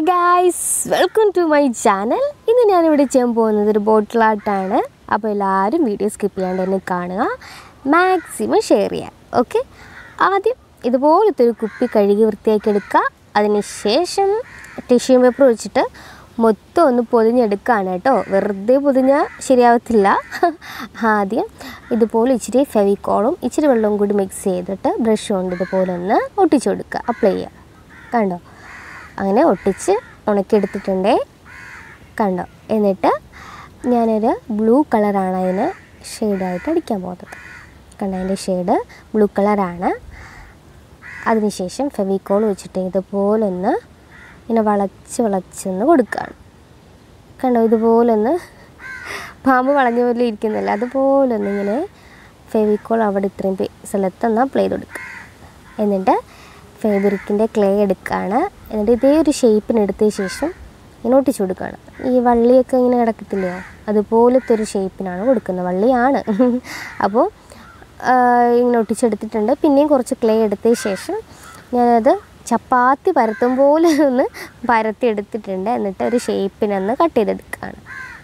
hi guys welcome to my channel ഇന്ന് ഞാനിവിടെ ചെയ്യാൻ പോകുന്നത് ഒരു ബോട്ടിൽ ആർട്ടാണ് അപ്പോൾ എല്ലാവരും വീഡിയോ സ്കിപ്പ് ചെയ്യാണ്ട് തന്നെ കാണുക മാക്സിമം ഷെയർ ചെയ്യുക ഓക്കെ ആദ്യം ഇതുപോലത്തെ ഒരു കുപ്പി കഴുകി വൃത്തിയാക്കി എടുക്കുക അതിന് ശേഷം ടിഷ്യൂ പേപ്പർ വെച്ചിട്ട് മൊത്തം ഒന്ന് പൊതിഞ്ഞെടുക്കുകയാണ് കേട്ടോ വെറുതെ പൊതിഞ്ഞാൽ ശരിയാവത്തില്ല ആദ്യം ഇതുപോലെ ഇച്ചിരി ഫെവിക്കോളും ഇച്ചിരി വെള്ളവും കൂടി മിക്സ് ചെയ്തിട്ട് ബ്രഷ് കൊണ്ട് ഇതുപോലെ ഒന്ന് ഒട്ടിച്ചു കൊടുക്കുക അപ്ലൈ ചെയ്യുക കണ്ടോ അങ്ങനെ ഒട്ടിച്ച് ഉണക്കിയെടുത്തിട്ടുണ്ടേ കണ്ടോ എന്നിട്ട് ഞാനൊരു ബ്ലൂ കളറാണ് അതിന് ഷെയ്ഡായിട്ട് അടിക്കാൻ പോകുന്നത് കണ്ടോ അതിൻ്റെ ഷെയ്ഡ് ബ്ലൂ കളറാണ് അതിനുശേഷം ഫെവിക്കോൾ വെച്ചിട്ട് ഇതുപോലൊന്ന് ഇങ്ങനെ വളച്ച് വളച്ചൊന്ന് കൊടുക്കുകയാണ് കണ്ടോ ഇതുപോലൊന്ന് പാമ്പ് വളഞ്ഞ പോലെ ഇരിക്കുന്നില്ല അതുപോലൊന്ന് ഇങ്ങനെ ഫെവിക്കോൾ അവിടെ ഇത്രയും പേ- സ്ഥലത്തൊന്ന് അപ്ലൈ ചെയ്ത് കൊടുക്കുക എന്നിട്ട് ഫേബ്രിക്കിൻ്റെ ക്ലേ എടുക്കുകയാണ് എന്നിട്ട് ഇതേ ഒരു ഷേപ്പിന് എടുത്ത ശേഷം ഇങ്ങനെ ഒട്ടിച്ചു കൊടുക്കുകയാണ് ഈ വള്ളിയൊക്കെ ഇങ്ങനെ കിടക്കത്തില്ലയോ അതുപോലത്തെ ഒരു ഷേപ്പിനാണ് കൊടുക്കുന്നത് വള്ളിയാണ് അപ്പോൾ ഇങ്ങനെ ഒട്ടിച്ചെടുത്തിട്ടുണ്ട് പിന്നെയും കുറച്ച് ക്ലേ എടുത്ത ശേഷം ഞാനത് ചപ്പാത്തി പരത്തും പോലെ ഒന്ന് പരത്തി എടുത്തിട്ടുണ്ട് എന്നിട്ട് ഒരു ഷേപ്പിനൊന്ന് കട്ട് ചെയ്തെടുക്കുകയാണ്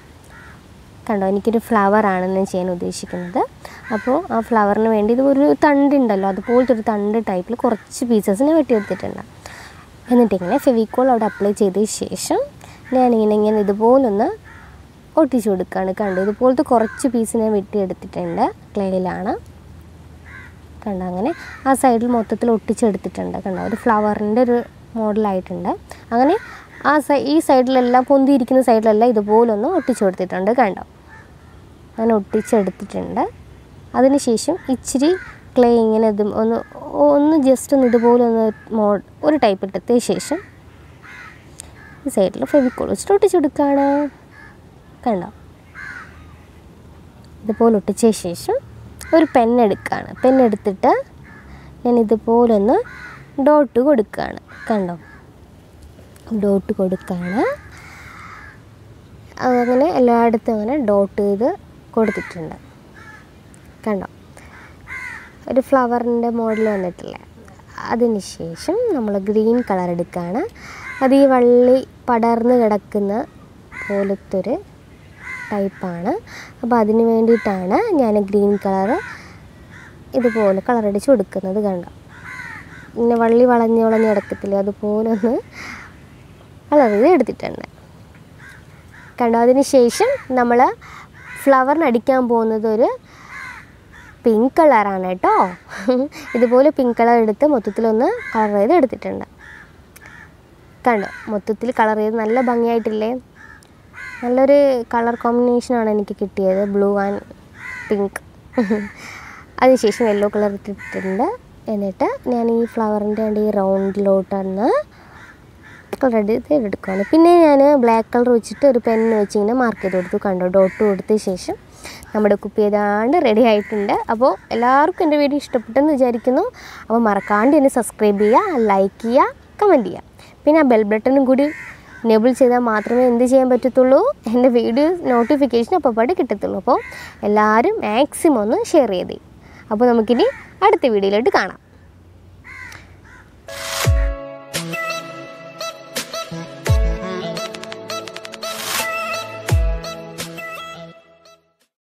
കണ്ടോ എനിക്കൊരു ഫ്ലവറാണ് ഞാൻ ചെയ്യാൻ ഉദ്ദേശിക്കുന്നത് അപ്പോൾ ആ ഫ്ലവറിന് വേണ്ടി ഇത് ഒരു തണ്ടുണ്ടല്ലോ അതുപോലത്തെ ഒരു തണ്ട് ടൈപ്പിൽ കുറച്ച് പീസസ് ഞാൻ വെട്ടിയെടുത്തിട്ടുണ്ട് എന്നിട്ടിങ്ങനെ ഫെവിക്കോൾ അവിടെ അപ്ലൈ ചെയ്ത ശേഷം ഞാനിങ്ങനെ ഇങ്ങനെ ഇതുപോലൊന്ന് ഒട്ടിച്ചു കൊടുക്കുകയാണ് കണ്ടോ ഇതുപോലത്തെ കുറച്ച് പീസ് ഞാൻ വെട്ടിയെടുത്തിട്ടുണ്ട് ക്ലേയിലാണ് കണ്ടോ അങ്ങനെ ആ സൈഡിൽ മൊത്തത്തിൽ ഒട്ടിച്ചെടുത്തിട്ടുണ്ട് കണ്ടോ ഒരു ഫ്ലവറിൻ്റെ ഒരു മോഡലായിട്ടുണ്ട് അങ്ങനെ ആ സൈ ഈ സൈഡിലെല്ലാം പൊന്തിയിരിക്കുന്ന സൈഡിലെല്ലാം ഇതുപോലൊന്ന് ഒട്ടിച്ചു കൊടുത്തിട്ടുണ്ട് കണ്ടോ അങ്ങനെ ഒട്ടിച്ചെടുത്തിട്ടുണ്ട് അതിനുശേഷം ഇച്ചിരി ക്ലേ ഇങ്ങനെ ഇത് ഒന്ന് ഒന്ന് ജസ്റ്റ് ഒന്ന് ഇതുപോലെ ഒന്ന് മോ ഒരു ടൈപ്പ് ഇട്ടതിന് ശേഷം ഈ സൈഡിൽ ഫെവിക്കോൾ വെച്ചിട്ട് ഒട്ടിച്ചു കൊടുക്കുകയാണ് കണ്ടോ ഇതുപോലെ ഒട്ടിച്ച ശേഷം ഒരു പെന്നെടുക്കുകയാണ് പെന്നെടുത്തിട്ട് ഞാൻ ഇതുപോലൊന്ന് ഡോട്ട് കൊടുക്കുകയാണ് കണ്ടോ ഡോട്ട് കൊടുക്കുകയാണ് അങ്ങനെ എല്ലായിടത്തും അങ്ങനെ ഡോട്ട് ചെയ്ത് കൊടുത്തിട്ടുണ്ട് കണ്ടോ ഒരു ഫ്ലവറിൻ്റെ മോഡൽ വന്നിട്ടില്ലേ അതിന് ശേഷം നമ്മൾ ഗ്രീൻ കളർ എടുക്കുകയാണ് അത് ഈ വള്ളി പടർന്ന് കിടക്കുന്ന പോലത്തെ ഒരു ടൈപ്പാണ് അപ്പോൾ അതിന് വേണ്ടിയിട്ടാണ് ഞാൻ ഗ്രീൻ കളർ ഇതുപോലെ കളർ അടിച്ച് കൊടുക്കുന്നത് കണ്ടോ ഇങ്ങനെ വള്ളി വളഞ്ഞ് വളഞ്ഞ് കിടക്കത്തില്ലേ അതുപോലെ ഒന്ന് കളർ ചെയ്ത് എടുത്തിട്ടുണ്ട് കണ്ടോ അതിന് ശേഷം നമ്മൾ ഫ്ലവറിന് അടിക്കാൻ പോകുന്നത് ഒരു പിങ്ക് കളറാണ് കേട്ടോ ഇതുപോലെ പിങ്ക് കളർ എടുത്ത് മൊത്തത്തിലൊന്ന് കളർ ചെയ്ത് എടുത്തിട്ടുണ്ട് കണ്ടോ മൊത്തത്തിൽ കളർ ചെയ്ത് നല്ല ഭംഗിയായിട്ടില്ലേ നല്ലൊരു കളർ കോമ്പിനേഷനാണ് എനിക്ക് കിട്ടിയത് ബ്ലൂ ആൻഡ് പിങ്ക് അതിനുശേഷം യെല്ലോ കളർ ഇട്ടിട്ടുണ്ട് എന്നിട്ട് ഞാൻ ഈ ഫ്ലവറിൻ്റെ ഈ റൗണ്ടിലോട്ടൊന്ന് കളർ ചെയ്ത് എടുക്കുകയാണ് പിന്നെ ഞാൻ ബ്ലാക്ക് കളർ വെച്ചിട്ട് ഒരു പെന്ന് വെച്ച് ഇങ്ങനെ മാർക്ക് ചെയ്ത് കൊടുത്തു കണ്ടോ ഡോട്ട് കൊടുത്ത ശേഷം നമ്മുടെ കുപ്പി ഏതാണ്ട് റെഡി ആയിട്ടുണ്ട് അപ്പോൾ എല്ലാവർക്കും എൻ്റെ വീഡിയോ ഇഷ്ടപ്പെട്ടെന്ന് വിചാരിക്കുന്നു അപ്പോൾ മറക്കാണ്ട് എന്നെ സബ്സ്ക്രൈബ് ചെയ്യുക ലൈക്ക് ചെയ്യുക കമൻറ്റ് ചെയ്യുക പിന്നെ ആ ബെൽ ബട്ടണും കൂടി എനേബിൾ ചെയ്താൽ മാത്രമേ എന്ത് ചെയ്യാൻ പറ്റത്തുള്ളൂ എൻ്റെ വീഡിയോ നോട്ടിഫിക്കേഷൻ അപ്പോൾ പാട് കിട്ടത്തുള്ളൂ അപ്പോൾ എല്ലാവരും മാക്സിമം ഒന്ന് ഷെയർ ചെയ്തേ അപ്പോൾ നമുക്കിനി അടുത്ത വീഡിയോയിലോട്ട് കാണാം